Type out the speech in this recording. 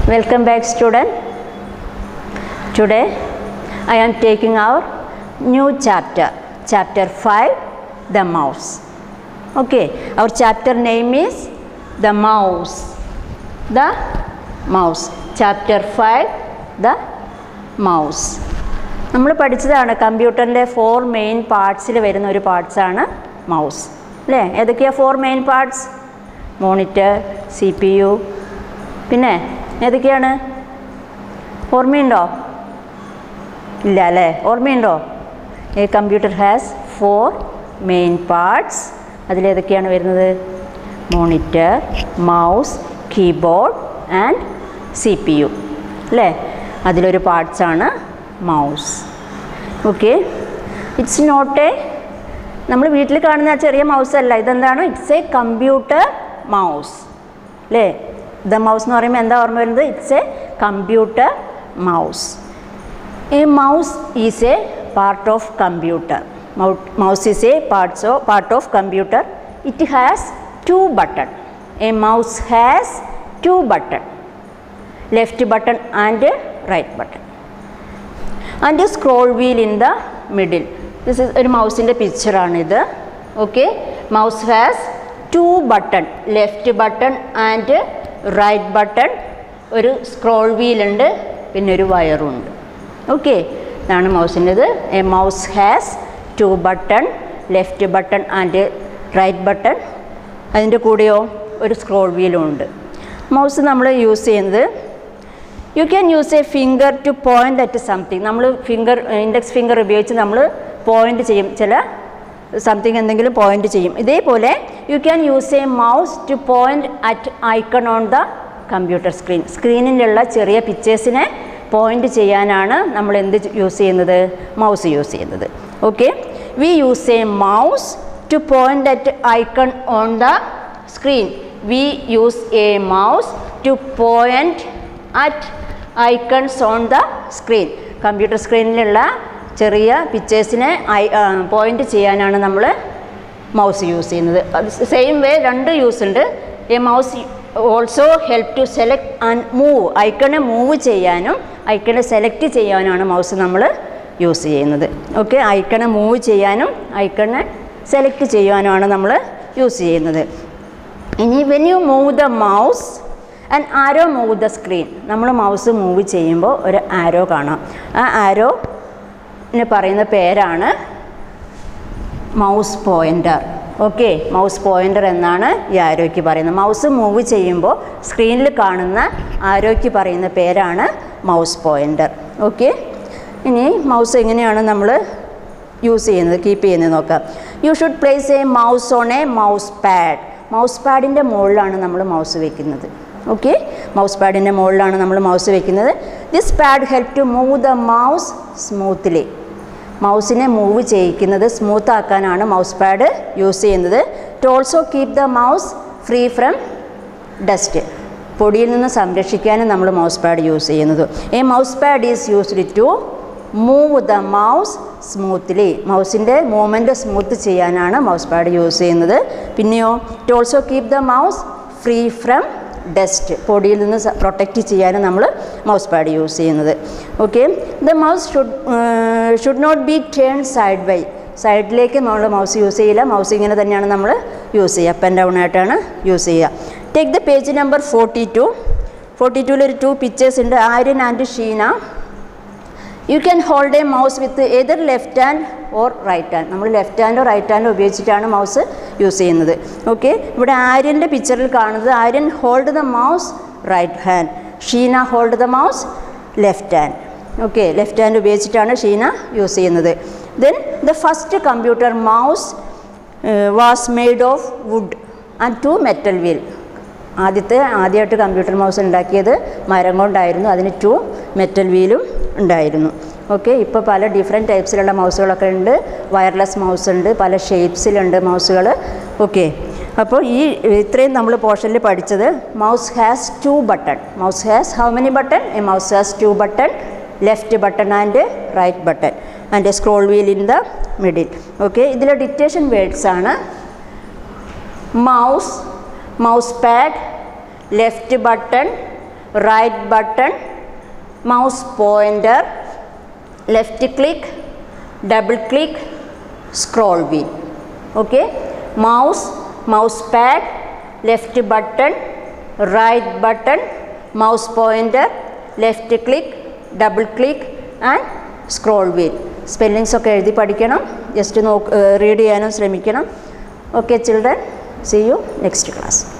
Welcome back student. Today I am taking our new chapter, chapter 5, the mouse. Okay, our chapter name is the mouse. The mouse. Chapter 5, the mouse. നമ്മൾ പഠിച്ചതാണ് കമ്പ്യൂട്ടറിൻ്റെ four main പാർട്സിൽ വരുന്ന ഒരു പാർട്സാണ് mouse അല്ലേ ഏതൊക്കെയാണ് four main parts monitor C P U പിന്നെ ഏതൊക്കെയാണ് ഓർമ്മയുണ്ടോ ഇല്ല അല്ലേ ഓർമ്മയുണ്ടോ ഈ computer has four main parts അതിലേതൊക്കെയാണ് വരുന്നത് monitor mouse keyboard and C P U അല്ലേ അതിലൊരു പാർട്സാണ് mouse okay it's not a നമ്മൾ വീട്ടിൽ കാണുന്ന ആ ചെറിയ മൗസ് അല്ല ഇതെന്താണ് ഇറ്റ്സ് എ കമ്പ്യൂട്ടർ മൗസ് അല്ലേ ദ മൗസ് എന്ന് പറയുമ്പോൾ എന്താ ഓർമ്മ വരുന്നത് it's a computer mouse a mouse is a part of computer mouse is a parts of part of computer it has two button a mouse has two button left button and right button and scroll wheel in the middle this is ഒരു മൗസിൻ്റെ പിക്ചറാണിത് okay mouse has two button left button and right button ഒരു scroll വീലുണ്ട് പിന്നെ ഒരു വയറും ഉണ്ട് okay ഇതാണ് മൗസിൻ്റെത് a mouse has two button left button and right button അതിൻ്റെ കൂടെയോ ഒരു സ്ക്രോൾ വീലും ഉണ്ട് മൗസ് നമ്മൾ യൂസ് ചെയ്യുന്നത് you can use a finger to point at something നമ്മൾ ഫിംഗർ ഇൻഡെക്സ് ഫിംഗർ ഉപയോഗിച്ച് നമ്മൾ പോയിൻ്റ് ചെയ്യും ചില സംതിങ് എന്തെങ്കിലും പോയിൻ്റ് ചെയ്യും ഇതേപോലെ you can use a mouse to point at icon on the computer screen സ്ക്രീനിലുള്ള ചെറിയ പിക്ചേഴ്സിനെ പോയിൻ്റ് ചെയ്യാനാണ് നമ്മൾ എന്ത് യൂസ് ചെയ്യുന്നത് മൗസ് യൂസ് ചെയ്യുന്നത് okay we use a mouse to point at icon on the screen we use a mouse to point at icons on the screen computer സ്ക്രീനിലുള്ള ചെറിയ പിക്ചേഴ്സിനെ ഐ പോയിൻ്റ് ചെയ്യാനാണ് നമ്മൾ മൗസ് യൂസ് ചെയ്യുന്നത് അത് same way രണ്ട് use ഉണ്ട് a mouse also help to select and move ഐക്കണെ മൂവ് ചെയ്യാനും ഐക്കണെ സെലക്ട് ചെയ്യാനുമാണ് മൗസ് നമ്മൾ യൂസ് ചെയ്യുന്നത് ഓക്കെ ഐക്കണെ മൂവ് ചെയ്യാനും ഐക്കണെ സെലക്ട് ചെയ്യാനുമാണ് നമ്മൾ യൂസ് ചെയ്യുന്നത് ഇനി when you move the mouse and arrow move the screen നമ്മൾ മൗസ് മൂവ് ചെയ്യുമ്പോൾ ഒരു ആരോ കാണാം ആ ആരോന് പറയുന്ന പേരാണ് mouse pointer okay mouse pointer എന്നാണ് ഈ ആരോയ്ക്ക് പറയുന്നത് മൗസ് മൂവ് ചെയ്യുമ്പോൾ സ്ക്രീനിൽ കാണുന്ന ആരോയ്ക്ക് പറയുന്ന പേരാണ് മൗസ് പോയിൻ്റർ ഓക്കെ ഇനി മൗസ് എങ്ങനെയാണ് നമ്മൾ യൂസ് ചെയ്യുന്നത് കീപ്പ് ചെയ്യുന്നത് നോക്കാം you should place a mouse on a mouse pad mouse പാഡിൻ്റെ മുകളിലാണ് നമ്മൾ മൗസ് വെക്കുന്നത് ഓക്കെ മൗസ് പാഡിൻ്റെ മുകളിലാണ് നമ്മൾ മൗസ് വെക്കുന്നത് this pad help to move the mouse smoothly മൗസിനെ മൂവ് ചെയ്യിക്കുന്നത് സ്മൂത്ത് ആക്കാനാണ് മൗസ് പാഡ് യൂസ് ചെയ്യുന്നത് to also keep the mouse free from dust പൊടിയിൽ നിന്ന് സംരക്ഷിക്കാനും നമ്മൾ മൗസ് പാഡ് യൂസ് ചെയ്യുന്നത് a mouse pad is used to move the mouse smoothly മൗസിൻ്റെ മൂവ്മെൻറ്റ് സ്മൂത്ത് ചെയ്യാനാണ് മൗസ് പാഡ് യൂസ് ചെയ്യുന്നത് പിന്നെയോ to also keep the mouse free from dust പൊടിയിൽ നിന്ന് പ്രൊട്ടക്റ്റ് ചെയ്യാനും നമ്മൾ മൗസ് പാഡ് യൂസ് ചെയ്യുന്നത് okay the mouse should should not be turn side by സൈഡിലേക്ക് നമ്മൾ മൗസ് യൂസ് ചെയ്യില്ല മൗസ് ഇങ്ങനെ തന്നെയാണ് നമ്മൾ യൂസ് ചെയ്യുക അപ്പ് ആൻഡ് ഡൗൺ ആയിട്ടാണ് യൂസ് ചെയ്യുക take the page number forty two forty ടുവിൽ ഒരു ടു പിക്ചേഴ്സ് ഉണ്ട് Aryan and Sheena you can hold a mouse with either left hand or right hand നമ്മൾ ലെഫ്റ്റ് ഹാൻഡോ റൈറ്റ് ഹാൻഡോ ഉപയോഗിച്ചിട്ടാണ് മൗസ് യൂസ് ചെയ്യുന്നത് ഓക്കെ ഇവിടെ ആര്യൻ്റെ പിക്ചറിൽ കാണുന്നത് Aryan hold the mouse right hand Sheena hold the mouse left hand okay left hand ഉപയോഗിച്ചിട്ടാണ് ഷീന യൂസ് ചെയ്യുന്നത് then the first computer mouse was made of wood and two metal wheel ആദ്യത്തെ ആദ്യമായിട്ട് കമ്പ്യൂട്ടർ മൗസ് ഉണ്ടാക്കിയത് മരം കൊണ്ടായിരുന്നു അതിന് ടു മെറ്റൽ വീലും ഉണ്ടായിരുന്നു okay ഇപ്പോൾ പല ഡിഫറെൻറ്റ് ടൈപ്സിലുള്ള മൗസുകളൊക്കെ ഉണ്ട് വയർലെസ് മൗസ് ഉണ്ട് പല ഷേപ്സിലുണ്ട് മൗസുകൾ ഓക്കെ അപ്പോൾ ഈ ഇത്രയും നമ്മൾ പോർഷനിൽ പഠിച്ചത് mouse has two button mouse has how many button a mouse has two button left button and right button and scroll wheel in the middle okay ഇതിലെ ഡിക്റ്റേഷൻ വേർഡ്സ് ആണ് mouse mouse pad left button right button mouse pointer left click double click scroll wheel okay mouse mouse pad left button right button mouse pointer left click double click and scroll wheel സ്പെല്ലിങ്സ് ഒക്കെ എഴുതി പഠിക്കണം just നോക്ക് read ചെയ്യാനും ശ്രമിക്കണം okay children see you next class